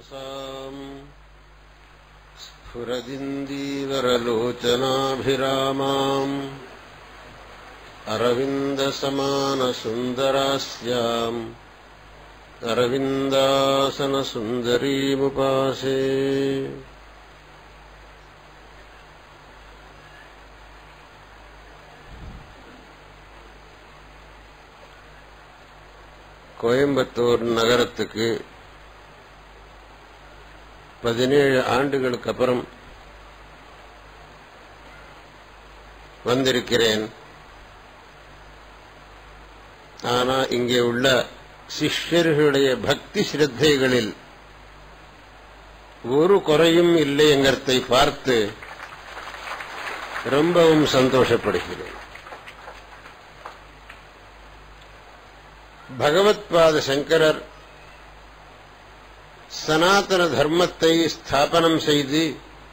मनसाम् स्फुरदिन्दीवरलोचनाभिरामाम् अरविन्दसमानसुन्दरास्याम् अरविन्दासनसुन्दरीमुपासे கோயம்புத்தூர் நகரத்துக்கு பதினேழு ஆண்டுகளுக்கு அப்புறம் வந்திருக்கிறேன் ஆனா இங்கே உள்ள சிஷ்யர்களுடைய பக்தி சிரத்தைகளில் ஒரு குறையும் இல்லைங்கிறதை பார்த்து ரொம்பவும் சந்தோஷப்படுகிறேன் பகவத்பாத சங்கரர் சனாதன தர்மத்தை ஸ்தாபனம் செய்து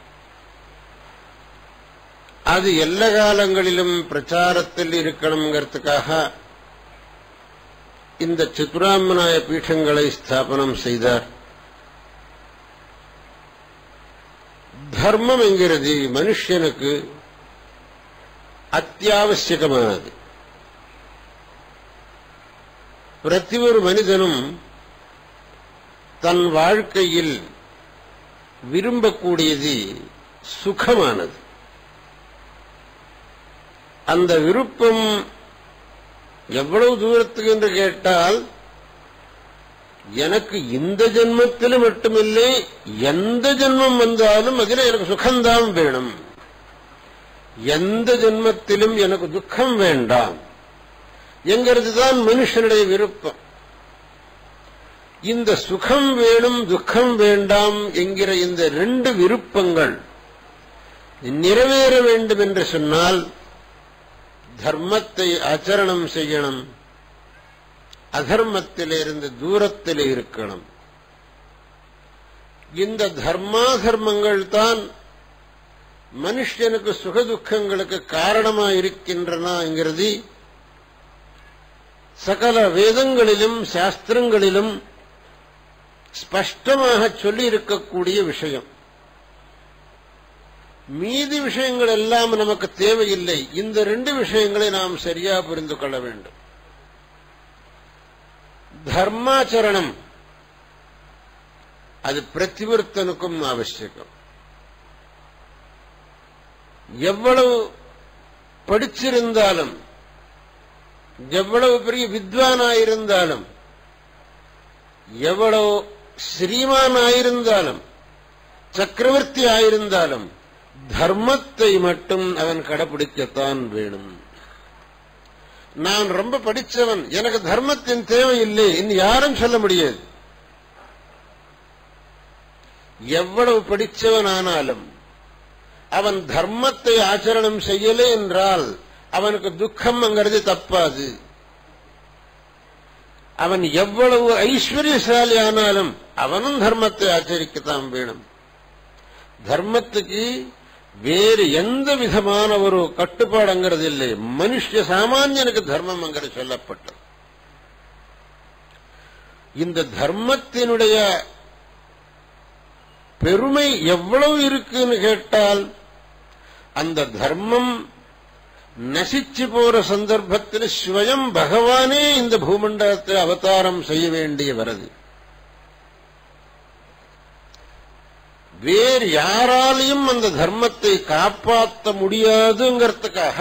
அது எல்லா காலங்களிலும் பிரச்சாரத்தில் இருக்கணுங்கிறதுக்காக இந்த சித்ராமநாய பீഠங்களை ஸ்தாபனம் செய்தார் தர்மம் என்கிறது மனுஷனுக்கு அத்தியாவசியமானது பிரதி ஒரு மனிதனும் தன் வாழ்க்கையில் விரும்பக்கூடியது சுகமானது அந்த விருப்பம் எவ்வளவு தூரத்துக்கு என்று கேட்டால் எனக்கு இந்த ஜென்மத்தில் மட்டுமில்லை எந்த ஜென்மம் வந்தாலும் அதில் எனக்கு சுகம்தான் வேணும் எந்த ஜென்மத்திலும் எனக்கு துக்கம் வேண்டாம் என்கிறது தான் மனுஷனுடைய விருப்பம் இந்த சுகம் வேணும் துக்கம் வேண்டாம் என்கிற இந்த ரெண்டு விருப்பங்கள் நிறைவேற வேண்டும் என்று சொன்னால் தர்மத்தை ஆச்சரணம் செய்யணும் அதர்மத்திலிருந்து தூரத்தில் இருக்கணும் இந்த தர்மாதர்மங்கள் தான் மனுஷனுக்கு சுகதுக்கங்களுக்கு காரணமாக இருக்கின்றனங்கிறது சகல வேதங்களிலும் சாஸ்திரங்களிலும் ஸ்பஷ்டமாக சொல்லி இருக்கக்கூடிய விஷயம் மீதி விஷயங்கள் எல்லாம் நமக்கு தேவையில்லை இந்த ரெண்டு விஷயங்களை நாம் சரியா புரிந்து கொள்ள வேண்டும் தர்மாச்சரணம் அது பிரதிவர்த்தனுக்கும் அவசியம் எவ்வளவு படிச்சிருந்தாலும் எவ்வளவு பெரிய வித்வானாயிருந்தாலும் எவ்வளவு ஸ்ரீமானாயிருந்தாலும் சக்கரவர்த்தி ஆயிருந்தாலும் தர்மத்தை மட்டும் அவன் கடைபிடிக்கத்தான் வேணும் நான் ரொம்ப படிச்சவன் எனக்கு தர்மத்தின் தேவையில்லை இன்னு யாரும் சொல்ல முடியாது எவ்வளவு படிச்சவனானாலும் அவன் தர்மத்தை ஆச்சரணம் செய்யலே என்றால் அவனுக்கு துக்கம்ங்கிறது தப்பாது அவன் எவ்வளவு ஐஸ்வர்யசாலி ஆனாலும் அவனும் தர்மத்தை ஆச்சரிக்கத்தான் வேணும் தர்மத்துக்கு வேறு எந்த விதமான ஒரு கட்டுப்பாடுங்கிறது இல்லை மனுஷ சாமானியனுக்கு தர்மம்ங்கிறது சொல்லப்பட்டது இந்த தர்மத்தினுடைய பெருமை எவ்வளவு இருக்குன்னு கேட்டால் அந்த தர்மம் நசிச்சு போற சந்தர்ப்பத்தில் ஸ்வயம் பகவானே இந்த பூமண்டலத்தில் அவதாரம் செய்ய வேண்டிய வருது வேறு யாராலையும் அந்த தர்மத்தை காப்பாற்ற முடியாதுங்கிறதுக்காக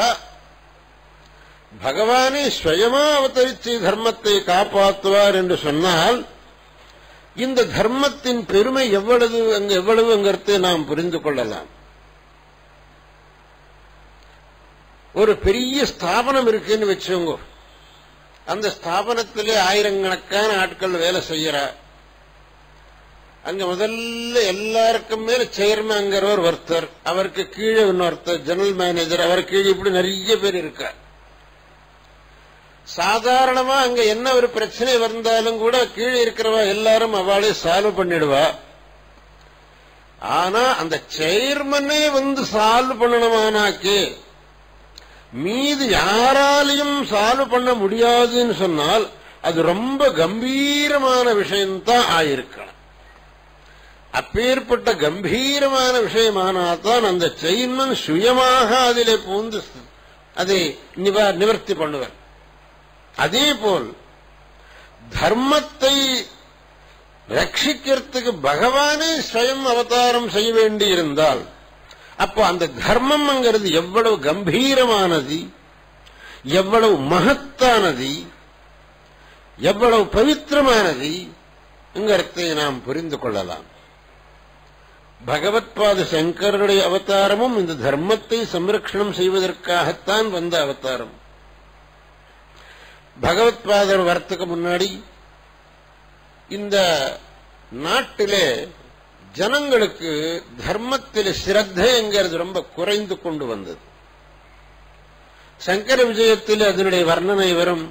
பகவானே ஸ்வயமா அவதரித்து தர்மத்தை காப்பாற்றுவார் என்று சொன்னால் இந்த தர்மத்தின் பெருமை எவ்வளவு அங்கு எவ்வளவுங்கிறதை நாம் புரிந்து கொள்ளலாம் ஒரு பெரிய ஸ்தாபனம் இருக்குன்னு வச்சுங்க அந்த ஸ்தாபனத்திலே ஆயிரக்கணக்கான ஆட்கள் வேலை செய்யறார் அங்க முதல்ல எல்லாருக்கும் மேல சேர்மேன்கிறவர் ஒருத்தர் அவருக்கு கீழே இன்னொருத்தர் ஜெனரல் மேனேஜர் அவர் கீழே இப்படி நிறைய பேர் இருக்கார் சாதாரணமா அங்க என்ன ஒரு பிரச்சனை வந்தாலும் கூட கீழே இருக்கிறவா எல்லாரும் அவளே சால்வ் பண்ணிடுவா ஆனா அந்த சேர்மனே வந்து சால்வ் பண்ணணுமானாக்கே மீது யாராலையும் சால்வ் பண்ண முடியாதுன்னு சொன்னால் அது ரொம்ப கம்பீரமான விஷயம்தான் ஆயிருக்கலாம் அப்பேற்பட்ட கம்பீரமான விஷயமானால்தான் அந்த செயின்மன் சுயமாக அதிலே பூந்து அதை நிவா- நிவர்த்தி பண்ணுவார் அதே போல் தர்மத்தை ரட்சிக்கிறதுக்கு பகவானே ஸ்வயம் அவதாரம் செய்ய வேண்டியிருந்தால் அப்போ அந்த தர்மம்ங்கிறது எவ்வளவு கம்பீரமானது எவ்வளவு மகத்தானது எவ்வளவு பவித்திரமானது என்கிறதை நாம் புரிந்து கொள்ளலாம் பகவத்பாத சங்கருடைய அவதாரமும் இந்த தர்மத்தை சம்ரக்ஷணம் செய்வதற்காகத்தான் வந்த அவதாரம் பகவத்பாதர் வரத்துக்கு முன்னாடி இந்த நாட்டிலே ஜனங்களுக்கு தர்மத்தில் சிரத்தைங்கிறது ரொம்ப குறைந்து கொண்டு வந்தது சங்கர விஜயத்தில் அதனுடைய வர்ணனை வரும்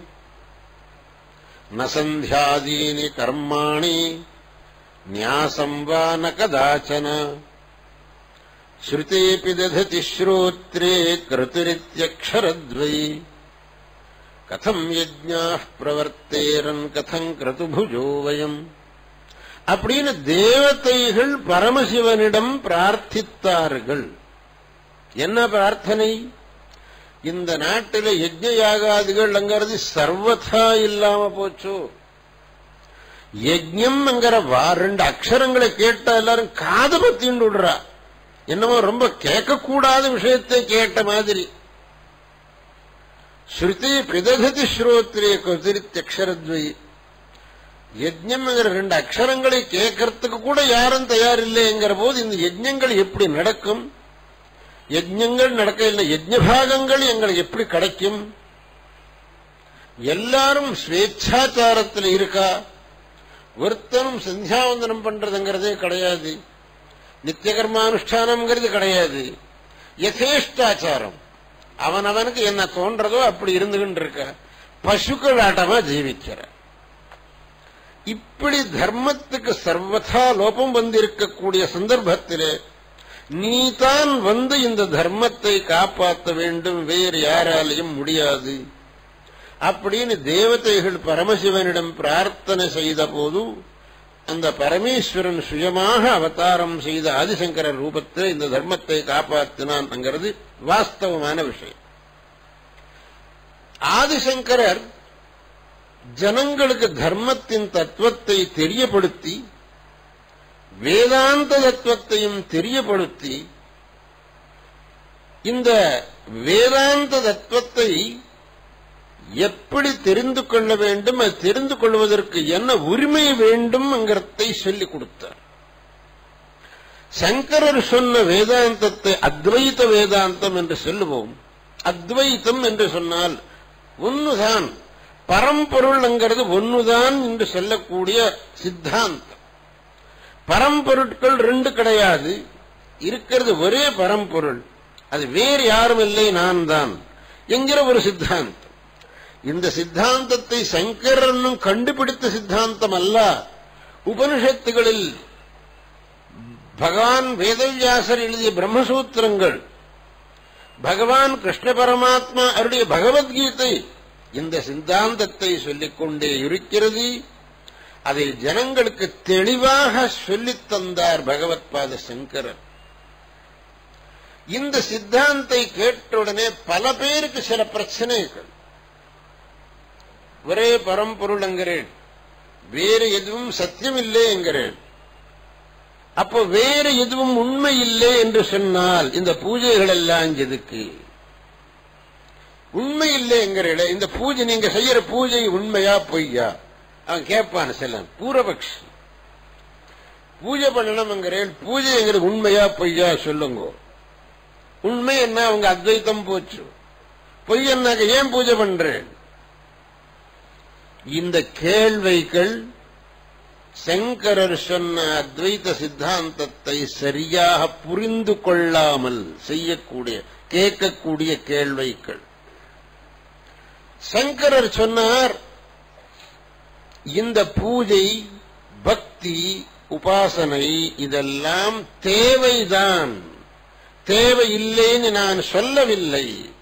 நசந்தியாதீனி கர்மாணி न्यासम् वा न कदाचन श्रुतेऽपि दधति श्रोत्रे क्रतुरित्यक्षरद्वै कथम् यज्ञाः प्रवर्तेरन् कथम् क्रतुभुजो वयम् அப்படின்னு தேவதைகள் பரமசிவனிடம் பிரார்த்தித்தார்கள் என்ன பிரார்த்தனை இந்த நாட்டில யஜ்ஞ யாகாதிகள் அங்கிறது சர்வதா இல்லாம போச்சோ யஜ்யம்ங்கிற வா ரெண்டு அக்ஷரங்களை கேட்டா எல்லாரும் காது பத்தின்னு விடுறா என்னமோ ரொம்ப கேட்கக்கூடாத விஷயத்தை கேட்ட மாதிரி ஸ்ருதி பிதகதி ஸ்ரோத்ரே கொதிரித் அக்ஷரத்வை யஜ்யம்ங்கிற ரெண்டு அக்ஷரங்களை கேட்கறதுக்கு கூட யாரும் தயாரில்லைங்கிற போது இந்த யஜ்யங்கள் எப்படி நடக்கும் யஜ்யங்கள் நடக்க இல்லை யஜ்யபாகங்கள் எங்களுக்கு எப்படி கிடைக்கும் எல்லாரும் ஸ்வேச்சாச்சாரத்தில் இருக்கா ஒருத்தனும் சந்தியாவந்தனம் பண்றதுங்கிறதே கிடையாது நித்திய கர்மானுஷ்டானம்ங்கிறது கிடையாது யதேஷ்டாச்சாரம் அவன் அவனுக்கு என்ன தோன்றதோ அப்படி இருந்துகிட்டு இருக்க பசுக்கள் ஆட்டமா ஜீவிக்கிற இப்படி தர்மத்துக்கு சர்வதா லோபம் வந்திருக்கக்கூடிய சந்தர்ப்பத்திலே நீ தான் வந்து இந்த தர்மத்தை காப்பாற்ற வேண்டும் வேறு யாராலையும் முடியாது அப்படின்னு தேவதைகள் பரமசிவனிடம் பிரார்த்தனை செய்த போது அந்த பரமேஸ்வரன் சுயமாக அவதாரம் செய்த ஆதிசங்கரர் ரூபத்தில் இந்த தர்மத்தை காப்பாற்றினான்ங்கிறது வாஸ்தவமான விஷயம் ஆதிசங்கரர் ஜனங்களுக்கு தர்மத்தின் தத்துவத்தை தெரியப்படுத்தி வேதாந்த தத்துவத்தையும் தெரியப்படுத்தி இந்த வேதாந்த தத்துவத்தை எப்படி தெரிந்து கொள்ள வேண்டும் அது தெரிந்து கொள்வதற்கு என்ன உரிமை வேண்டும் என்கிறதை சொல்லிக் கொடுத்தார் சங்கரர் சொன்ன வேதாந்தத்தை அத்வைத வேதாந்தம் என்று சொல்லுவோம் அத்வைத்தம் என்று சொன்னால் ஒன்னுதான் பரம்பொருள்ங்கிறது ஒன்னுதான் என்று சொல்லக்கூடிய சித்தாந்தம் பரம்பொருட்கள் ரெண்டு கிடையாது இருக்கிறது ஒரே பரம்பொருள் அது வேறு யாரும் இல்லை நான் தான் என்கிற ஒரு சித்தாந்தம் இந்த சித்தாந்தத்தை சங்கரனும் கண்டுபிடித்த சித்தாந்தம் அல்ல உபனிஷத்துகளில் பகவான் வேதவியாசர் எழுதிய பிரம்மசூத்திரங்கள் பகவான் கிருஷ்ண பரமாத்மா அவருடைய பகவத்கீதை இந்த சித்தாந்தத்தை சொல்லிக் கொண்டே இருக்கிறது அதை ஜனங்களுக்கு தெளிவாக சொல்லித் தந்தார் பகவத்பாத சங்கரர் இந்த சித்தாந்தை கேட்டவுடனே பல பேருக்கு சில பிரச்சனைகள் ஒரே பரம்பொருள் என்கிறேன் வேறு எதுவும் சத்தியம் இல்லை என்கிறேன் அப்போ வேறு எதுவும் உண்மை இல்லை என்று சொன்னால் இந்த பூஜைகள் எல்லாம் எதுக்கு உண்மை இல்லை என்கிறீங்களே இந்த பூஜை நீங்க செய்யற பூஜை உண்மையா பொய்யா அவன் கேட்பான் சிலன் பூரபக்ஷி பூஜை பண்ணணும்ங்கிறேன் பூஜைங்கிறது உண்மையா பொய்யா சொல்லுங்க உண்மை என்ன அவங்க அத்வைத்தம் போச்சு பொய் என்னாக்க ஏன் பூஜை பண்றேன் இந்த கேள்விகள் சங்கரர் சொன்ன அத்வைத சித்தாந்தத்தை சரியாக புரிந்து கொள்ளாமல் செய்யக்கூடிய கேட்கக்கூடிய கேள்விகள் சங்கரர் சொன்னார் இந்த பூஜை பக்தி உபாசனை இதெல்லாம் தேவைதான் தேவையில்லைன்னு நான் சொல்லவில்லை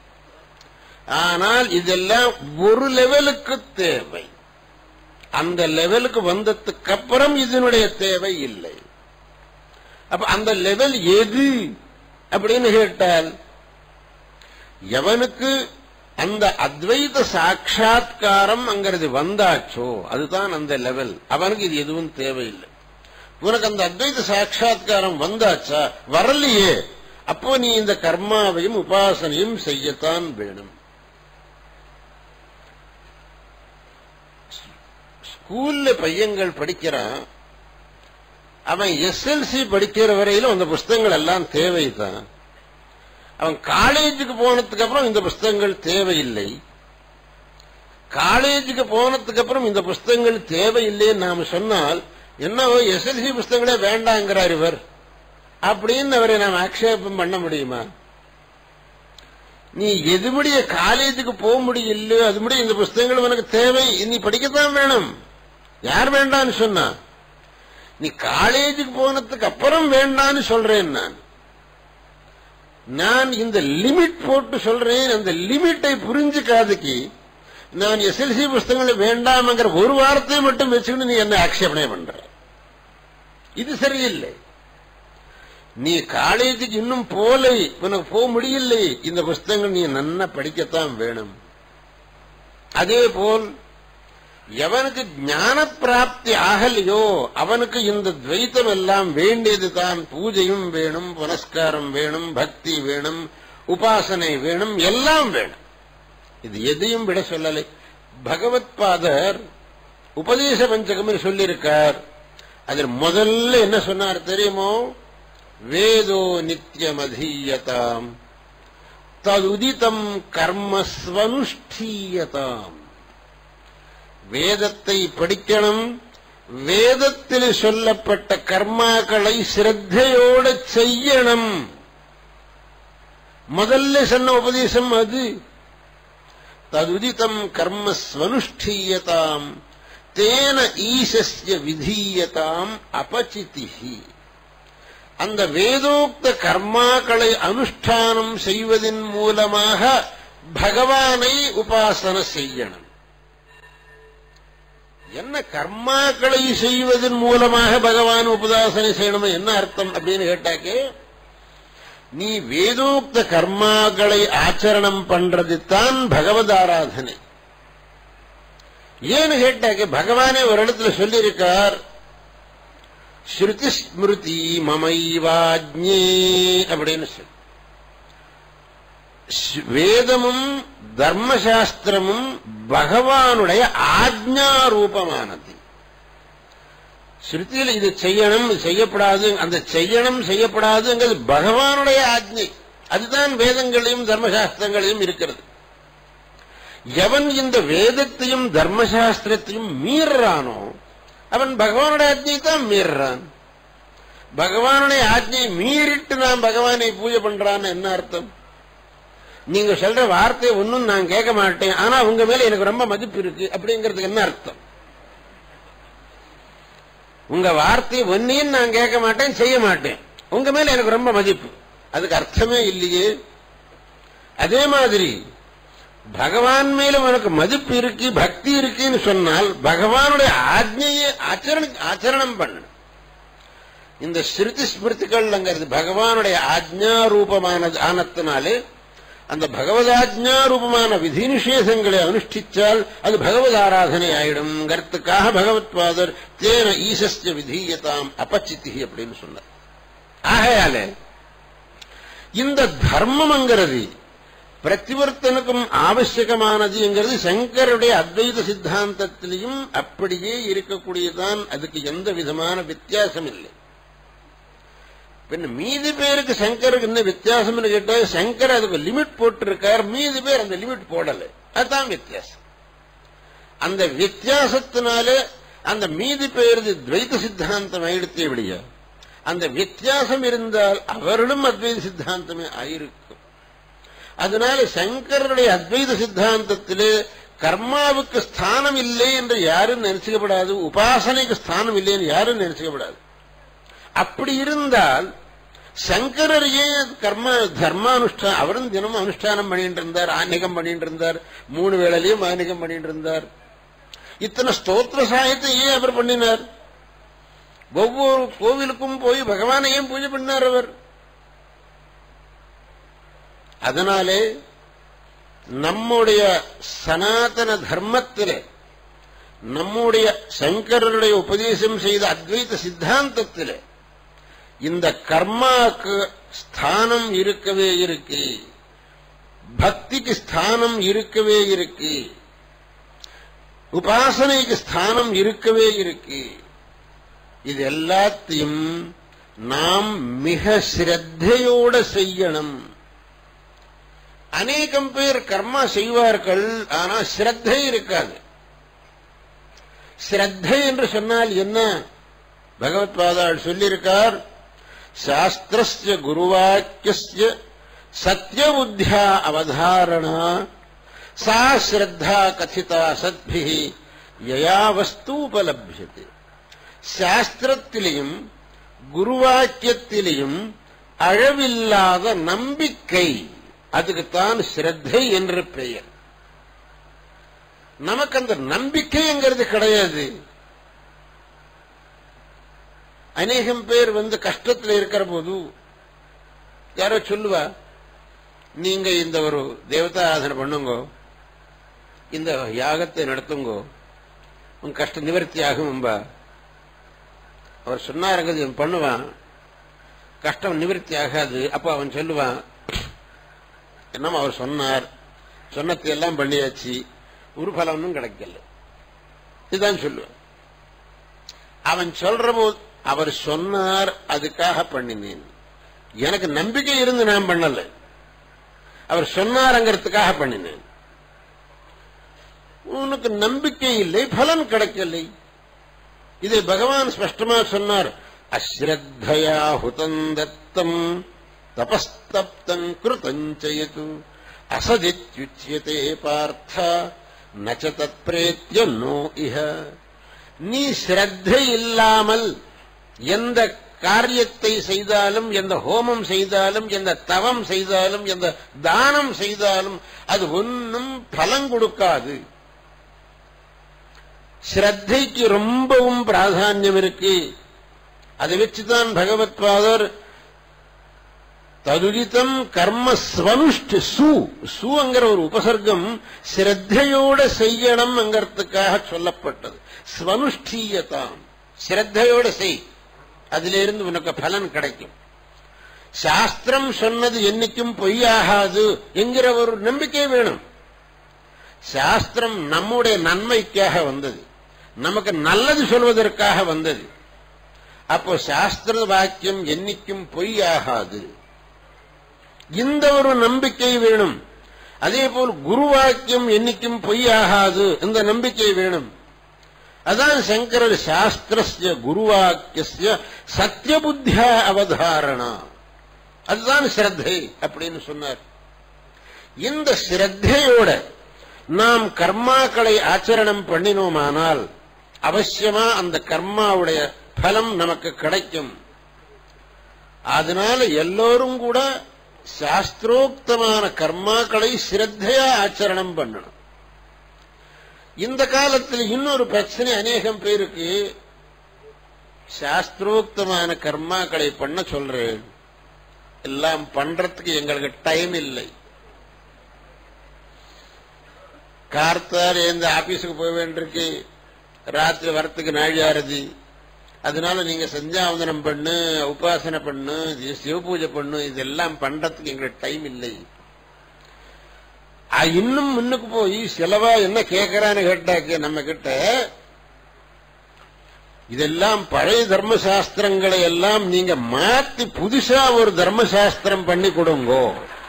ஆனால் இதெல்லாம் ஒரு லெவலுக்கு தேவை அந்த லெவலுக்கு வந்ததுக்கு அப்புறம் இதனுடைய தேவை இல்லை அப்ப அந்த லெவல் எது அப்படின்னு கேட்டால் எவனுக்கு அந்த அத்வைத சாட்சா்காரம் அங்கிறது வந்தாச்சோ அதுதான் அந்த லெவல் அவனுக்கு இது எதுவும் தேவையில்லை உனக்கு அந்த அத்வைத சாட்சா்காரம் வந்தாச்சா வரலையே அப்போ நீ இந்த கர்மாவையும் உபாசனையும் செய்யத்தான் வேணும் ஸ்கூல்ல பையங்கள் படிக்கிறான் அவன் எஸ்எல்சி படிக்கிற வரையிலும் அந்த புஸ்தகங்கள் எல்லாம் தேவைதான் அவன் காலேஜுக்கு போனதுக்கு அப்புறம் இந்த புஸ்தகங்கள் தேவையில்லை காலேஜுக்கு போனதுக்கு அப்புறம் இந்த புஸ்தகங்கள் தேவையில்லைன்னு நாம சொன்னால் என்னவோ எஸ்எல்சி புஸ்தகங்களே வேண்டாங்கிறார் இவர் அப்படின்னு அவரை நாம் ஆக்ஷேபம் பண்ண முடியுமா நீ எது முடிய காலேஜுக்கு போக முடியலையோ அது முடிய இந்த புஸ்தகங்கள் உனக்கு தேவை நீ படிக்கத்தான் வேணும் யார் வேண்டான்னு சொன்னா நீ காலேஜுக்கு போனதுக்கு அப்புறம் வேண்டான்னு சொல்றேன் நான் நான் இந்த லிமிட் போட்டு சொல்றேன் அந்த லிமிட்டை புரிஞ்சுக்காதுக்கு நான் எஸ்எல்சி புஸ்தகங்கள் வேண்டாம்ங்கிற ஒரு வார்த்தையை மட்டும் வச்சுக்கிட்டு நீ என்ன ஆக்ஷேபனை பண்ற இது சரியில்லை நீ காலேஜுக்கு இன்னும் போலை உனக்கு போக முடியலை இந்த புஸ்தகங்கள் நீ நன்னா படிக்கத்தான் வேணும் அதே போல் எவனுக்கு ஞான பிராப்தி ஆகலையோ அவனுக்கு இந்த துவைத்தம் எல்லாம் வேண்டியதுதான் பூஜையும் வேணும் புனஸ்காரம் வேணும் பக்தி வேணும் உபாசனை வேணும் எல்லாம் வேணும் இது எதையும் விட சொல்லலை பகவத் பாதர் உபதேச பஞ்சகம் சொல்லியிருக்கார் அதில் முதல்ல என்ன சொன்னார் தெரியுமோ வேதோ நித்தியமதீயதாம் ததுதிதம் கர்மஸ்வனுஷ்டீயதாம் வேதத்தை படிக்கணும் வேதத்தில் சொல்லப்பட்ட கர்மாக்களை சிரத்தையோடு செய்யணும் முதல்ல சொன்ன உபதேசம் அது ததுதிதம் கர்மஸ்வனுஷ்டீயதாம் தேன ஈசஸ்ய விதீயதாம் அபச்சிதிஹி அந்த வேதோக்த கர்மாக்களை அனுஷ்டானம் செய்வதன் மூலமாக பகவானை உபாசனை செய்யணும் என்ன கர்மாக்களை செய்வதன் மூலமாக பகவான் உபதாசனை செய்யணும் என்ன அர்த்தம் அப்படின்னு கேட்டாக்கே நீ வேதோக்த கர்மாக்களை ஆச்சரணம் பண்றது தான் பகவத் ஆராதனை ஏன்னு கேட்டாக்க பகவானே ஒரு இடத்துல சொல்லியிருக்கார் ஸ்ருதி ஸ்மிருதி மமைவாஜ்ஞே அப்படின்னு சொல்லி வேதமும் தர்மசாஸ்திரமும் பகவானுடைய ஆஜ்ஞா ரூபமானது ஸ்ருதியில் இது செய்யணும் இது செய்யப்படாது அந்த செய்யணும் செய்யப்படாதுங்கிறது பகவானுடைய ஆஜ்ஞை அதுதான் வேதங்களையும் தர்மசாஸ்திரங்களையும் இருக்கிறது எவன் இந்த வேதத்தையும் தர்மசாஸ்திரத்தையும் மீறானோ அவன் பகவானுடைய ஆஜ்ஞை தான் மீறான் பகவானுடைய ஆஜ்ஞை மீறிட்டு நான் பகவானை பூஜை பண்றான்னு என்ன அர்த்தம் நீங்க சொல்ற வார்த்தை ஒன்னும் நான் கேட்க மாட்டேன் ஆனா உங்க மேல எனக்கு ரொம்ப மதிப்பு இருக்கு அப்படிங்கிறதுக்கு என்ன அர்த்தம் உங்க வார்த்தை ஒன்னையும் நான் கேட்க மாட்டேன் செய்ய மாட்டேன் உங்க மேல எனக்கு ரொம்ப மதிப்பு அதுக்கு அர்த்தமே இல்லையே அதே மாதிரி பகவான் மேல உனக்கு மதிப்பு இருக்கு பக்தி இருக்குன்னு சொன்னால் பகவானுடைய ஆஜ்ஞையை ஆச்சரண ஆச்சரணம் பண்ணு இந்த ஸ்ருதி ஸ்மிருதிகள்ங்கிறது பகவானுடைய ஆஜ்ஞா ரூபமானது ஆனத்தினாலே அந்த பகவதாஜ்ஞா ரூபமான விதி நிஷேதங்களை அனுஷ்டிச்சால் அது பகவத் ஆராதனை ஆயிடும்ங்கிறதுக்காக பகவத்பாதர் தேன ஈசஸ்ய விதீயதாம் அபச்சித்தி அப்படின்னு சொன்னார் ஆகையால இந்த தர்மம்ங்கிறது பிரதிவர்த்தனுக்கும் ஆவசியமானது என்கிறது சங்கருடைய அத்வைத சித்தாந்தத்திலையும் அப்படியே இருக்கக்கூடியதான் அதுக்கு எந்த விதமான வித்தியாசம் இல்லை பின்ன மீதி பேருக்கு சங்கருக்கு என்ன வித்தியாசம்னு கேட்டா சங்கர் அதுக்கு லிமிட் போட்டிருக்கார் மீதி பேர் அந்த லிமிட் போடல அதுதான் வித்தியாசம் அந்த வித்தியாசத்தினால அந்த மீதி பேரது துவைத சித்தாந்தம் ஆயிடுத்தே விடிய அந்த வித்தியாசம் இருந்தால் அவர்களும் அத்வைத சித்தாந்தமே ஆயிருக்கும் அதனால சங்கருடைய அத்வைத சித்தாந்தத்திலே கர்மாவுக்கு ஸ்தானம் இல்லை என்று யாரும் நினைச்சுக்கப்படாது உபாசனைக்கு ஸ்தானம் இல்லை என்று யாரும் நினைச்சுக்கப்படாது அப்படி இருந்தால் சங்கரர் ஏன் கர்ம தர்மானுஷ்டானம் அவரும் தினமும் அனுஷ்டானம் பண்ணிட்டு இருந்தார் ஆன்மீகம் பண்ணிட்டு இருந்தார் மூணு வேளையிலையும் ஆன்மீகம் பண்ணிட்டு இருந்தார் இத்தனை ஸ்தோத்திர சாயத்தை ஏன் அவர் பண்ணினார் ஒவ்வொரு கோவிலுக்கும் போய் பகவானையும் பூஜை பண்ணார் அவர் அதனாலே நம்முடைய சனாதன தர்மத்திலே நம்முடைய சங்கரருடைய உபதேசம் செய்த அத்வைத சித்தாந்தத்திலே இந்த கர்மாக்கு ஸ்தானம் இருக்கவே இருக்கு பக்திக்கு ஸ்தானம் இருக்கவே இருக்கு உபாசனைக்கு ஸ்தானம் இருக்கவே இருக்கு இது எல்லாத்தையும் நாம் மிக சிரத்தையோட செய்யணும் அநேகம் பேர் கர்மா செய்வார்கள் ஆனா சிரத்தை இருக்காது சிரத்தை என்று சொன்னால் என்ன பகவத் பாதாள் சொல்லியிருக்கார் சாஸ்திரஸ்ய குருவாக்கிய சத்யபுத்தியா அவதாரணா சா ஸ்ரத்தா கதிதா சத்பி யயா வஸ்து உபலபியது சாஸ்திரத்திலையும் குருவாக்கியத்திலையும் அழவில்லாத நம்பிக்கை அதுக்குத்தான் ஸ்ரத்தை என்று பெயர் நமக்கு அந்த நம்பிக்கைங்கிறது கிடையாது அநேகம் பேர் வந்து கஷ்டத்தில் இருக்கிற போது யாரோ சொல்லுவா நீங்க இந்த ஒரு தேவதா ஆராதனை பண்ணுங்கோ இந்த யாகத்தை நடத்துங்கோ உங்க கஷ்ட நிவர்த்தி ஆகும்பா அவர் சொன்னாருங்க இவன் பண்ணுவான் கஷ்டம் நிவர்த்தி ஆகாது அப்ப அவன் சொல்லுவான் என்னமா அவர் சொன்னார் சொன்னத்தை எல்லாம் பண்ணியாச்சு ஒரு பலனும் கிடைக்கல இதுதான் சொல்லுவேன் அவன் சொல்ற போது அவர் சொன்னார் அதுக்காக பண்ணினேன் எனக்கு நம்பிக்கை இருந்து நான் பண்ணல அவர் சொன்னாருங்கிறதுக்காக பண்ணினேன் உனக்கு நம்பிக்கை இல்லை பலன் கிடைக்கலை இதை பகவான் ஸ்பஷ்டமா சொன்னார் அஸ்ரத்தையா ஹுதம் தத்தம் தபஸ்தப்தம் கிருதஞ்சயது அசதித்யுச்சியதே பார்த்த நச்ச தத் பிரேத்திய நோ இஹ நீ ஸ்ரத்தை இல்லாமல் எந்த காரியத்தை செய்தாலும் எந்த ஹோமம் செய்தாலும் எந்த தவம் செய்தாலும் எந்த தானம் செய்தாலும் அது ஒன்னும் பலன் கொடுக்காது ஸ்ரத்தைக்கு ரொம்பவும் பிராதானியம் இருக்கு அதை வச்சுதான் பகவத் பாதர் ததுரிதம் கர்ம ஸ்வனுஷ்டு சு சுங்கிற ஒரு உபசர்க்கம் ஸ்ரத்தையோட செய்யணும்ங்கிறதுக்காக சொல்லப்பட்டது ஸ்வனுஷ்டீயதாம் ஸ்ரத்தையோட செய் அதிலிருந்து உனக்கு பலன் கிடைக்கும் சாஸ்திரம் சொன்னது என்னைக்கும் பொய்யாகாது என்கிற ஒரு நம்பிக்கை வேணும் சாஸ்திரம் நம்முடைய நன்மைக்காக வந்தது நமக்கு நல்லது சொல்வதற்காக வந்தது அப்போ சாஸ்திர வாக்கியம் என்னைக்கும் பொய்யாகாது இந்த ஒரு நம்பிக்கை வேணும் அதே போல் குரு வாக்கியம் என்னைக்கும் பொய்யாகாது இந்த நம்பிக்கை வேணும் அதான் சங்கரர் சாஸ்திரஸ்ய குருவாக்கிய சத்தியபுத்தியா அவதாரணா அதுதான் ஸ்ரத்தை அப்படின்னு சொன்னார் இந்த ஸ்ரத்தையோட நாம் கர்மாக்களை ஆச்சரணம் பண்ணினோமானால் அவசியமா அந்த கர்மாவுடைய பலம் நமக்கு கிடைக்கும் அதனால எல்லோரும் கூட சாஸ்திரோக்தமான கர்மாக்களை சிரத்தையா ஆச்சரணம் பண்ணணும் இந்த காலத்தில் இன்னொரு பிரச்சனை அநேகம் பேருக்கு சாஸ்திரோக்தமான கர்மாக்களை பண்ண சொல்றேன் எல்லாம் பண்றதுக்கு எங்களுக்கு டைம் இல்லை கார்த்தார் இந்த ஆபீஸுக்கு போக வேண்டியிருக்கு ராத்திரி வரத்துக்கு நாழியாரதி அதனால நீங்க சந்தியாவந்தனம் பண்ணு உபாசனை பண்ணு சிவ பூஜை பண்ணு இதெல்லாம் பண்றதுக்கு எங்களுக்கு டைம் இல்லை இன்னும் முன்னுக்கு போய் செலவா என்ன கேட்கறான்னு கேட்டாக்க நம்ம கிட்ட இதெல்லாம் பழைய தர்மசாஸ்திரங்களை எல்லாம் நீங்க மாத்தி புதுசா ஒரு தர்மசாஸ்திரம் பண்ணி கொடுங்கோ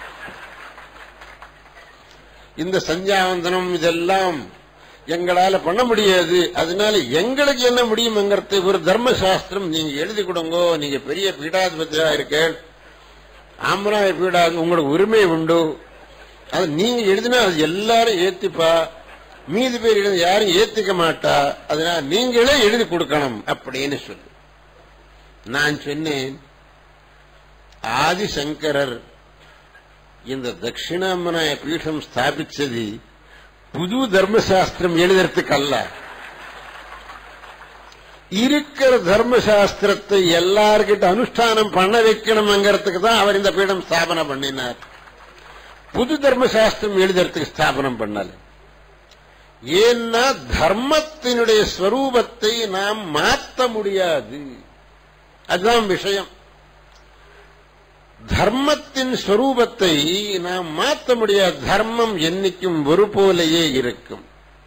இந்த சந்தியாவந்தனம் இதெல்லாம் எங்களால பண்ண முடியாது அதனால எங்களுக்கு என்ன முடியுங்கிறது ஒரு தர்மசாஸ்திரம் நீங்க எழுதி கொடுங்கோ நீங்க பெரிய பீடாதிபதியா இருக்க ஆம்பராய பீடாது உங்களுக்கு உரிமை உண்டு அது நீங்க எழுதினா அது எல்லாரும் ஏத்துப்பா மீதி பேர் எழுதி யாரும் ஏத்துக்க மாட்டா அதனால நீங்களே எழுதி கொடுக்கணும் அப்படின்னு சொல்லு நான் சொன்னேன் ஆதிசங்கரர் இந்த தட்சிணாமனாய பீடம் ஸ்தாபிச்சது புது தர்மசாஸ்திரம் எழுதுறதுக்கு அல்ல இருக்கிற தர்மசாஸ்திரத்தை எல்லார்கிட்ட அனுஷ்டானம் பண்ண வைக்கணுங்கிறதுக்கு தான் அவர் இந்த பீடம் ஸ்தாபனம் பண்ணினார் புது தர்மசாஸ்திரம் எழுதுறதுக்கு ஸ்தாபனம் பண்ணல ஏன்னா தர்மத்தினுடைய ஸ்வரூபத்தை நாம் மாற்ற முடியாது அதுதான் விஷயம் தர்மத்தின் ஸ்வரூபத்தை நாம் மாற்ற முடியாது தர்மம் என்னைக்கும் ஒரு போலேயே இருக்கும்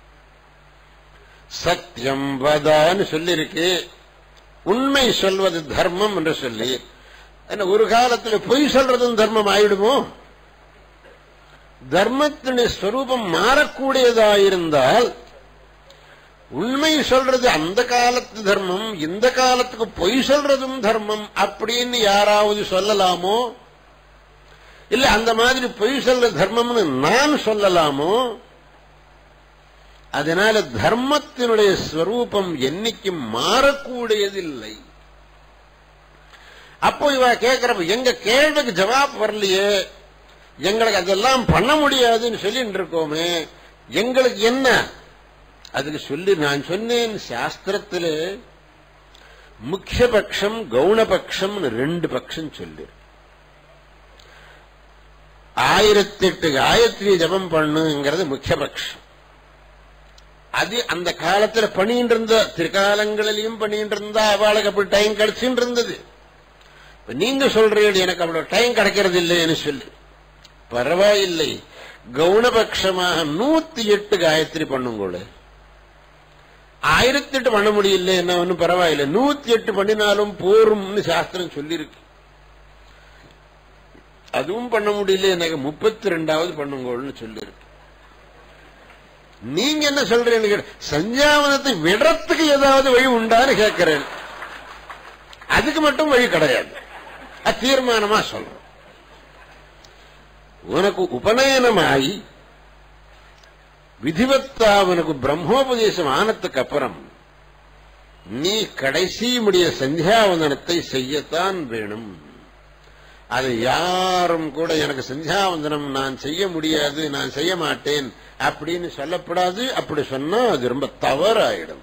சத்தியம் வதான்னு சொல்லியிருக்கு உண்மை சொல்வது தர்மம் என்று சொல்லி என்ன ஒரு காலத்தில் பொய் சொல்றதும் தர்மம் ஆயிடுமோ தர்மத்தினுடைய ஸ்வரூபம் மாறக்கூடியதாயிருந்தால் உண்மை சொல்றது அந்த காலத்து தர்மம் இந்த காலத்துக்கு பொய் சொல்றதும் தர்மம் அப்படின்னு யாராவது சொல்லலாமோ இல்ல அந்த மாதிரி பொய் சொல்ற தர்மம்னு நான் சொல்லலாமோ அதனால தர்மத்தினுடைய ஸ்வரூபம் என்னைக்கும் மாறக்கூடியதில்லை அப்போ இவ கேட்கிறப்ப எங்க கேள்விக்கு ஜவாப் வரலையே எங்களுக்கு அதெல்லாம் பண்ண முடியாதுன்னு சொல்லிட்டு இருக்கோமே எங்களுக்கு என்ன அதுக்கு சொல்லி நான் சொன்னேன் சாஸ்திரத்திலே முக்கிய பட்சம் கவுனபக்ஷம் ரெண்டு பட்சம் சொல்லு ஆயிரத்தி எட்டு காயத்ரி ஜபம் பண்ணுங்கிறது முக்கிய பட்சம் அது அந்த காலத்துல பண்ணிட்டு இருந்த திருக்காலங்களிலையும் பண்ணிட்டு இருந்தா அவளுக்கு அப்படி டைம் கிடைச்சுட்டு இருந்தது இப்ப நீங்க சொல்றீங்க எனக்கு அவ்வளவு டைம் கிடைக்கிறது இல்லைன்னு சொல்லி பரவாயில்லை கவுனபட்சமாக நூத்தி எட்டு காயத்ரி பண்ணுங்களே ஆயிரத்தி எட்டு பண்ண முடியல என்ன ஒன்னும் பரவாயில்லை நூத்தி எட்டு பண்ணினாலும் போரும்னு சாஸ்திரம் சொல்லியிருக்கு அதுவும் பண்ண முடியல எனக்கு முப்பத்தி ரெண்டாவது பண்ணுங்கோள்னு சொல்லியிருக்கு நீங்க என்ன சொல்றீங்க சஞ்சாவனத்தை விடறதுக்கு ஏதாவது வழி உண்டான்னு கேட்கிறேன் அதுக்கு மட்டும் வழி கிடையாது அது தீர்மானமா சொல்றோம் உனக்கு உபநயனமாயி விதிவத்தா உனக்கு பிரம்மோபதேசம் ஆனதுக்கு அப்புறம் நீ கடைசி முடிய சந்தியாவந்தனத்தை செய்யத்தான் வேணும் அதை யாரும் கூட எனக்கு சந்தியாவந்தனம் நான் செய்ய முடியாது நான் செய்ய மாட்டேன் அப்படின்னு சொல்லப்படாது அப்படி சொன்னா அது ரொம்ப தவறாயிடும்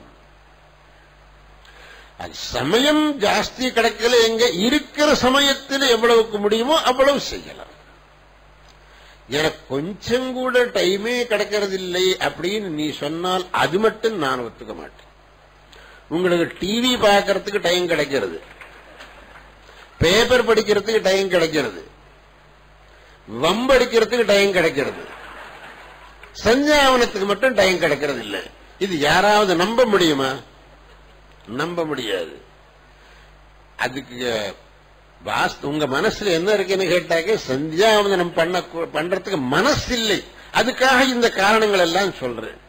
அது சமயம் ஜாஸ்தி கிடைக்கல எங்க இருக்கிற சமயத்தில் எவ்வளவுக்கு முடியுமோ அவ்வளவு செய்யலாம் எனக்கு கொஞ்சம் கூட டைமே கிடைக்கிறது இல்லை அப்படின்னு நீ சொன்னால் அது மட்டும் நான் ஒத்துக்க மாட்டேன் உங்களுக்கு டிவி பார்க்கறதுக்கு டைம் கிடைக்கிறது பேப்பர் படிக்கிறதுக்கு டைம் கிடைக்கிறது வம்படிக்கிறதுக்கு டைம் கிடைக்கிறது சஞ்சாவனத்துக்கு மட்டும் டைம் கிடைக்கிறது இல்லை இது யாராவது நம்ப முடியுமா நம்ப முடியாது அதுக்கு வாஸ்து உங்க மனசுல என்ன இருக்குன்னு கேட்டாக்க சந்தியாவந்தனம் பண்ண பண்றதுக்கு மனசு இல்லை அதுக்காக இந்த காரணங்கள் எல்லாம் சொல்றேன்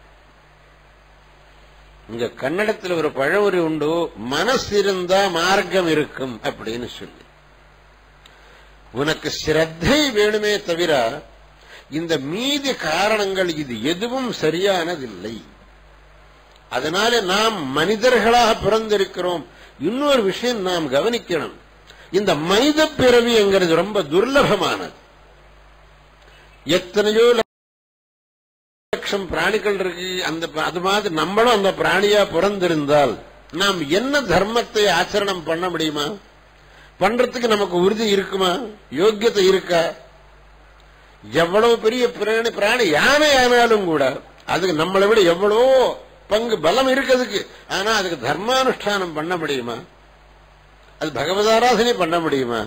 இங்க கன்னடத்தில் ஒரு பழமொழி உண்டு மனசு இருந்தா மார்க்கம் இருக்கும் அப்படின்னு சொல்லி உனக்கு சிரத்தை வேணுமே தவிர இந்த மீதி காரணங்கள் இது எதுவும் சரியானதில்லை அதனால நாம் மனிதர்களாக பிறந்திருக்கிறோம் இன்னொரு விஷயம் நாம் கவனிக்கணும் இந்த மனித பிறவிங்கிறது ரொம்ப துர்லபமானது எத்தனையோ லட்சம் பிராணிகள் இருக்கு அந்த அது மாதிரி நம்மளும் அந்த பிராணியா பிறந்திருந்தால் நாம் என்ன தர்மத்தை ஆச்சரணம் பண்ண முடியுமா பண்றதுக்கு நமக்கு உறுதி இருக்குமா யோக்கியத்தை இருக்கா எவ்வளவு பெரிய பிராணி பிராணி யானை ஆனாலும் கூட அதுக்கு நம்மளை விட எவ்வளவோ பங்கு பலம் இருக்கிறதுக்கு ஆனா அதுக்கு தர்மானுஷ்டானம் பண்ண முடியுமா அது பகவதாராதனை பண்ண முடியுமா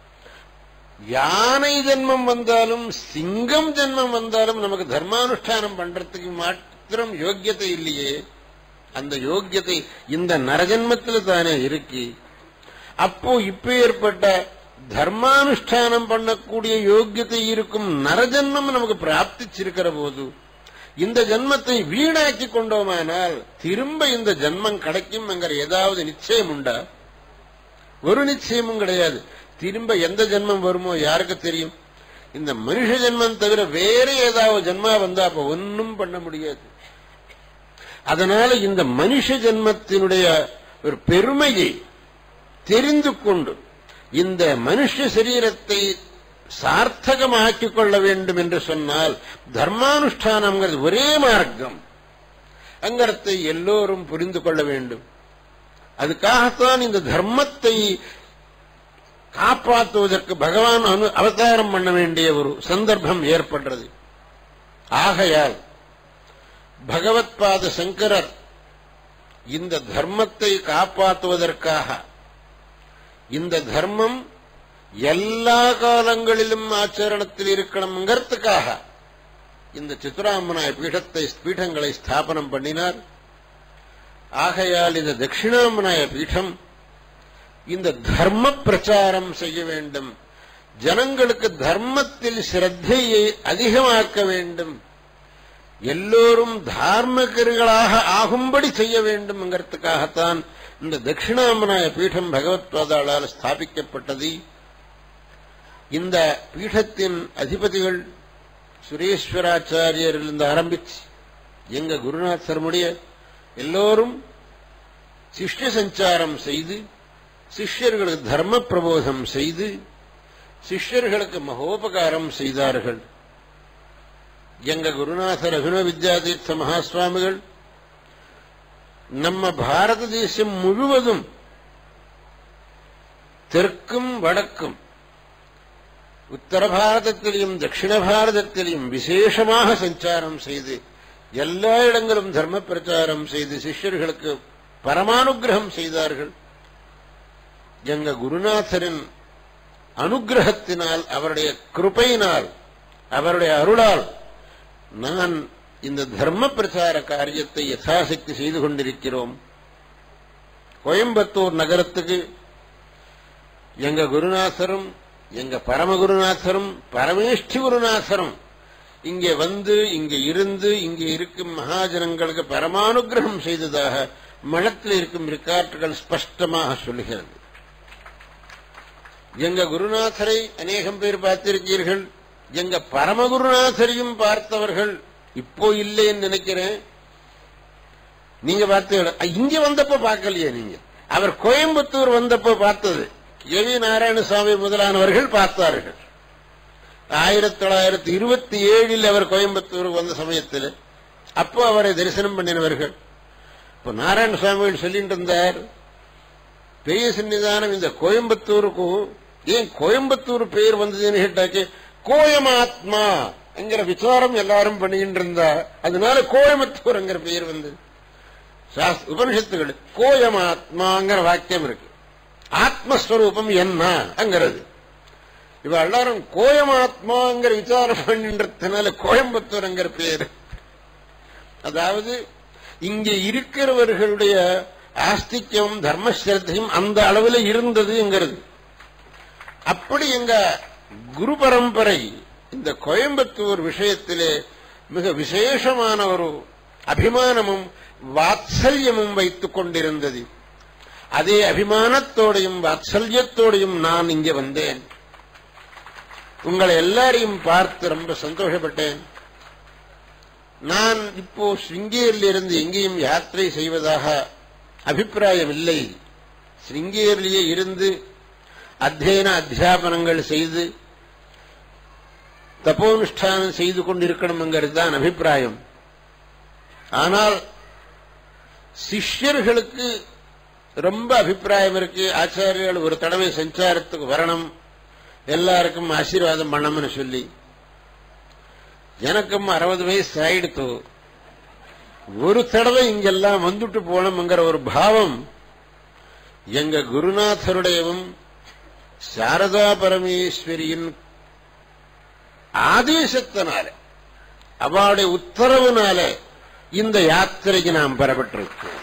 யானை ஜென்மம் வந்தாலும் சிங்கம் ஜென்மம் வந்தாலும் நமக்கு தர்மானுஷ்டானம் பண்றதுக்கு மாத்திரம் யோக்கியத்தை இல்லையே அந்த யோக்கியத்தை இந்த நரஜன்மத்தில் தானே இருக்கு அப்போ இப்ப ஏற்பட்ட தர்மானுஷ்டானம் பண்ணக்கூடிய யோக்கியத்தை இருக்கும் நரஜன்மம் நமக்கு பிராப்திச்சிருக்கிற போது இந்த ஜன்மத்தை வீணாக்கி கொண்டோமானால் திரும்ப இந்த ஜன்மம் கிடைக்கும் என்கிற ஏதாவது நிச்சயம் உண்டா ஒரு நிச்சயமும் கிடையாது திரும்ப எந்த ஜென்மம் வருமோ யாருக்கு தெரியும் இந்த மனுஷ ஜென்மம் தவிர வேற ஏதாவது ஜென்மா வந்தா அப்ப ஒன்னும் பண்ண முடியாது அதனால இந்த மனுஷ ஜென்மத்தினுடைய ஒரு பெருமையை தெரிந்து கொண்டு இந்த மனுஷ சரீரத்தை சார்த்தகமாக்கிக் கொள்ள வேண்டும் என்று சொன்னால் தர்மானுஷ்டானம்ங்கிறது ஒரே மார்க்கம் அங்கரத்தை எல்லோரும் புரிந்து கொள்ள வேண்டும் அதுக்காகத்தான் இந்த தர்மத்தை காப்பாற்றுவதற்கு பகவான் அனு அவதாரம் பண்ண வேண்டிய ஒரு சந்தர்ப்பம் ஏற்படுறது ஆகையால் பகவத்பாத சங்கரர் இந்த தர்மத்தை காப்பாற்றுவதற்காக இந்த தர்மம் எல்லா காலங்களிலும் ஆச்சரணத்தில் இருக்கணுங்கிறதுக்காக இந்த சித்துராமனாய பீடத்தை பீடங்களை ஸ்தாபனம் பண்ணினார் ஆகையால் இந்த தட்சிணாமனாய பீடம் இந்த தர்ம பிரச்சாரம் செய்ய வேண்டும் ஜனங்களுக்கு தர்மத்தில் சிரத்தையை அதிகமாக்க வேண்டும் எல்லோரும் தார்மிகர்களாக ஆகும்படி செய்ய வேண்டும்ங்கிறதுக்காகத்தான் இந்த தட்சிணாமனாய பீடம் பகவத்பாதாளால் ஸ்தாபிக்கப்பட்டது இந்த பீடத்தின் அதிபதிகள் சுரேஸ்வராச்சாரியரிலிருந்து ஆரம்பிச்சு எங்க குருநாதர் முடிய எல்லோரும் சிஷ்ய சஞ்சாரம் செய்து சிஷ்யர்களுக்கு தர்ம பிரபோதம் செய்து சிஷ்யர்களுக்கு மகோபகாரம் செய்தார்கள் எங்க குருநாதர் அபினவ வித்யாதீர்த்த மகாசுவாமிகள் நம்ம பாரத தேசம் முழுவதும் தெற்கும் வடக்கும் உத்தர பாரதத்திலையும் தட்சிண பாரதத்திலையும் விசேஷமாக சஞ்சாரம் செய்து எல்லா இடங்களும் தர்ம பிரச்சாரம் செய்து சிஷ்யர்களுக்கு பரமானுகிரகம் செய்தார்கள் எங்க குருநாதரின் அனுகிரகத்தினால் அவருடைய கிருபையினால் அவருடைய அருளால் நான் இந்த தர்ம பிரச்சார காரியத்தை யதாசக்தி செய்து கொண்டிருக்கிறோம் கோயம்புத்தூர் நகரத்துக்கு எங்க குருநாதரும் எங்க பரமகுருநாதரும் பரமேஷ்டி குருநாதரும் இங்கே வந்து இங்கே இருந்து இங்கே இருக்கும் மகாஜனங்களுக்கு பரமானுகிரகம் செய்ததாக மனத்தில் இருக்கும் ரிக்கார்டுகள் ஸ்பஷ்டமாக சொல்லுகிறது எங்க குருநாதரை அநேகம் பேர் பார்த்திருக்கீர்கள் எங்க பரமகுருநாதரையும் பார்த்தவர்கள் இப்போ இல்லைன்னு நினைக்கிறேன் நீங்க பார்த்து இங்க வந்தப்ப பார்க்கலையே நீங்க அவர் கோயம்புத்தூர் வந்தப்போ பார்த்தது எவி நாராயணசாமி முதலானவர்கள் பார்த்தார்கள் ஆயிரத்தி தொள்ளாயிரத்தி இருபத்தி ஏழில் அவர் கோயம்புத்தூருக்கு வந்த சமயத்தில் அப்போ அவரை தரிசனம் பண்ணினவர்கள் இப்போ நாராயணசாமிகள் சொல்லிட்டு இருந்தார் பெரிய சன்னிதானம் இந்த கோயம்புத்தூருக்கும் ஏன் கோயம்புத்தூர் பெயர் வந்ததுன்னு கேட்டாச்சு கோயமாத்மா என்கிற விசாரம் எல்லாரும் பண்ணிட்டு இருந்தா அதனால கோயம்புத்தூர்ங்கிற பெயர் வந்தது சாஸ்- உபனிஷத்துகள் கோயமாத்மாங்கிற வாக்கியம் இருக்கு ஆத்மஸ்வரூபம் என்ன அங்கிறது இவ எல்லாரும் கோயமாத்மாங்கிற விசாரம் பண்ணின்றதுனால கோயம்புத்தூர்ங்கிற பேரு அதாவது இங்க இருக்கிறவர்களுடைய ஆஸ்திக்யம் தர்மஸ்ரத்தையும் அந்த அளவில் இருந்ததுங்கிறது அப்படி எங்க குரு பரம்பரை இந்த கோயம்புத்தூர் விஷயத்திலே மிக விசேஷமான ஒரு அபிமானமும் வாத்சல்யமும் வைத்துக் கொண்டிருந்தது அதே அபிமானத்தோடையும் வாத்சல்யத்தோடையும் நான் இங்கே வந்தேன் உங்களை எல்லாரையும் பார்த்து ரொம்ப சந்தோஷப்பட்டேன் நான் இப்போ சிங்கேரியில் இருந்து எங்கேயும் யாத்திரை செய்வதாக அபிப்பிராயம் இல்லை சிங்கேரிலேயே இருந்து அத்தியன அத்தியாபனங்கள் செய்து தபோனுஷ்டானம் செய்து கொண்டிருக்கணுங்கிறது தான் அபிப்பிராயம் ஆனால் சிஷ்யர்களுக்கு ரொம்ப அபிப்பிராயம் இருக்கு ஆச்சாரியர்கள் ஒரு தடவை சஞ்சாரத்துக்கு வரணும் எல்லாருக்கும் ஆசீர்வாதம் பண்ணணும்னு சொல்லி எனக்கும் அறுபது வயசு ஆயிடுத்து ஒரு தடவை இங்கெல்லாம் வந்துட்டு போனோம்ங்கிற ஒரு பாவம் எங்க குருநாதருடையவும் சாரதா பரமேஸ்வரியின் ஆதேசத்தினால அவளுடைய உத்தரவுனால இந்த யாத்திரைக்கு நாம் பெறப்பட்டிருக்கோம்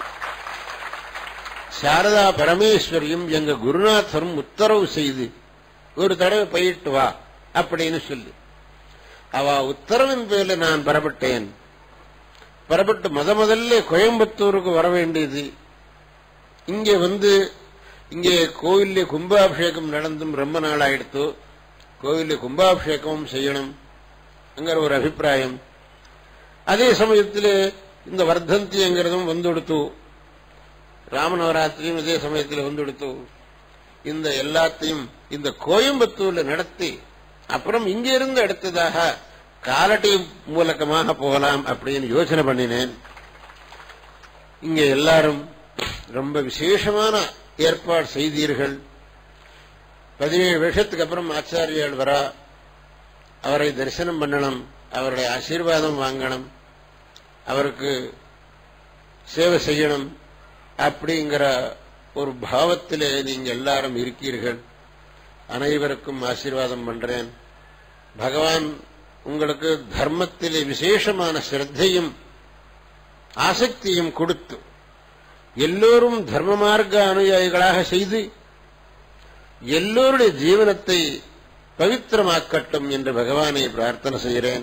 சாரதா பரமேஸ்வரியும் எங்க குருநாதரும் உத்தரவு செய்து ஒரு தடவை போயிட்டு வா அப்படின்னு சொல்லி அவ உத்தரவின் பேர்ல நான் பெறப்பட்டேன் பெறப்பட்டு முத முதல்ல கோயம்புத்தூருக்கு வர வேண்டியது இங்கே வந்து இங்கே கோவில்ல கும்பாபிஷேகம் நடந்தும் ரொம்ப நாள் ஆயிடுத்து கோவில்ல கும்பாபிஷேகமும் செய்யணும் அங்கிற ஒரு அபிப்பிராயம் அதே சமயத்தில் இந்த வர்த்தந்திங்கிறதும் வந்துடுத்து ராமநவராத்திரியும் இதே சமயத்தில் வந்துடுத்து இந்த எல்லாத்தையும் இந்த கோயம்புத்தூர்ல நடத்தி அப்புறம் இங்க இருந்து அடுத்ததாக காலட்டி மூலக்கமாக போகலாம் அப்படின்னு யோசனை பண்ணினேன் இங்க எல்லாரும் ரொம்ப விசேஷமான ஏற்பாடு செய்தீர்கள் பதினேழு வருஷத்துக்கு அப்புறம் ஆச்சாரியால் வரா அவரை தரிசனம் பண்ணணும் அவருடைய ஆசீர்வாதம் வாங்கணும் அவருக்கு சேவை செய்யணும் அப்படிங்கிற ஒரு பாவத்திலே நீங்க எல்லாரும் இருக்கீர்கள் அனைவருக்கும் ஆசீர்வாதம் பண்றேன் பகவான் உங்களுக்கு தர்மத்திலே விசேஷமான சிரத்தையும் ஆசக்தியும் கொடுத்து எல்லோரும் தர்ம மார்க்க அனுயாயிகளாக செய்து எல்லோருடைய ஜீவனத்தை பவித்திரமாக்கட்டும் என்று பகவானை பிரார்த்தனை செய்கிறேன்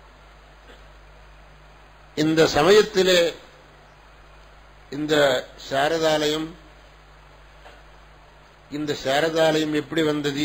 இந்த சமயத்திலே இந்த சாரதாலயம் இந்த சாரதாலயம் எப்படி வந்தது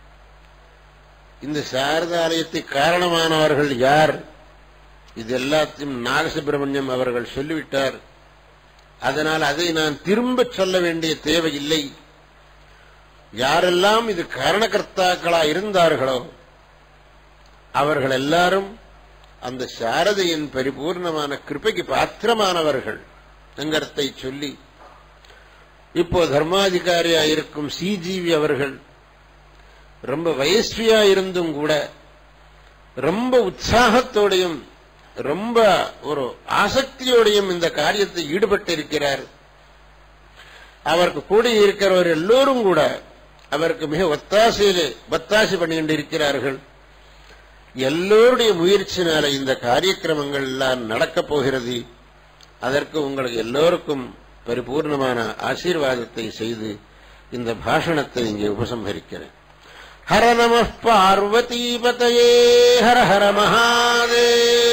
இந்த சாரதாலயத்தை காரணமானவர்கள் யார் இது எல்லாத்தையும் நாகசுப்பிரமணியம் அவர்கள் சொல்லிவிட்டார் அதனால் அதை நான் திரும்ப சொல்ல வேண்டிய தேவையில்லை யாரெல்லாம் இது காரணகர்த்தாக்களா இருந்தார்களோ அவர்கள் எல்லாரும் அந்த சாரதையின் பரிபூர்ணமான கிருப்பைக்கு பாத்திரமானவர்கள் என்கிறதை சொல்லி இப்போ தர்மாதிகாரியா இருக்கும் சிஜிவி அவர்கள் ரொம்ப வயஸ்வியா இருந்தும் கூட ரொம்ப உற்சாகத்தோடையும் ரொம்ப ஒரு ஆசக்தியோடையும் இந்த காரியத்தை ஈடுபட்டிருக்கிறார் அவருக்கு கூட இருக்கிறவர் எல்லோரும் கூட அவருக்கு மிக ஒத்தாசையிலே ஒத்தாசை பண்ணிக்கொண்டு இருக்கிறார்கள் எல்லோருடைய முயற்சினால இந்த காரியக்கிரமங்கள் எல்லாம் நடக்கப் போகிறது அதற்கு உங்களுக்கு எல்லோருக்கும் பரிபூர்ணமான ஆசீர்வாதத்தை செய்து இந்த பாஷணத்தை இங்கே உபசம்ஹரிக்கிறேன் ஹர நம பார்வதீபதையே ஹர ஹர மகாதேவ